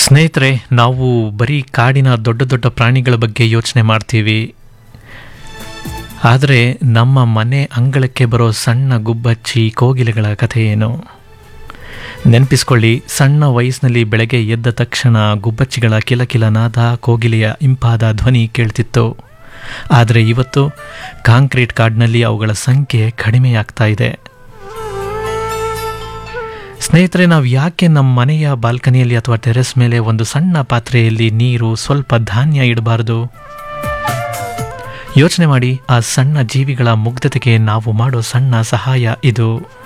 ಸ್ನೇಹಿತರೆ ನಾವು ಬರೀ ಕಾಡಿನ ದೊಡ್ಡ ದೊಡ್ಡ ಪ್ರಾಣಿಗಳ ಬಗ್ಗೆ ಯೋಚನೆ ಮಾಡ್ತೀವಿ ಆದರೆ ನಮ್ಮ ಮನೆ ಅಂಗಳಕ್ಕೆ ಬರೋ ಸಣ್ಣ ಗುಬ್ಬಚ್ಚಿ ಕೋಗಿಲೆಗಳ ಕಥೆ ಏನು ನೆನಪಿಸ್ಕೊಳ್ಳಿ ಸಣ್ಣ ವಯಸ್ಸಿನಲ್ಲಿ ಬೆಳಗ್ಗೆ ಎದ್ದ ತಕ್ಷಣ ಗುಬ್ಬಚ್ಚಿಗಳ ಕಿಲಕಿಲ ನಾದ ಕೋಗಿಲೆಯ ಇಂಪಾದ ಧ್ವನಿ ಕೇಳ್ತಿತ್ತು ಆದರೆ ಇವತ್ತು ಕಾಂಕ್ರೀಟ್ ಕಾಡಿನಲ್ಲಿ ಅವುಗಳ ಸಂಖ್ಯೆ ಕಡಿಮೆಯಾಗ್ತಾ ಇದೆ ಸ್ನೇಹಿತರೆ ನಾವು ಯಾಕೆ ನಮ್ಮ ಮನೆಯ ಬಾಲ್ಕನಿಯಲ್ಲಿ ಅಥವಾ ಟೆರೆಸ್ ಮೇಲೆ ಒಂದು ಸಣ್ಣ ಪಾತ್ರೆಯಲ್ಲಿ ನೀರು ಸ್ವಲ್ಪ ಧಾನ್ಯ ಇಡಬಾರ್ದು ಯೋಚನೆ ಮಾಡಿ ಆ ಸಣ್ಣ ಜೀವಿಗಳ ಮುಗ್ಧತೆಗೆ ನಾವು ಮಾಡೋ ಸಣ್ಣ ಸಹಾಯ ಇದು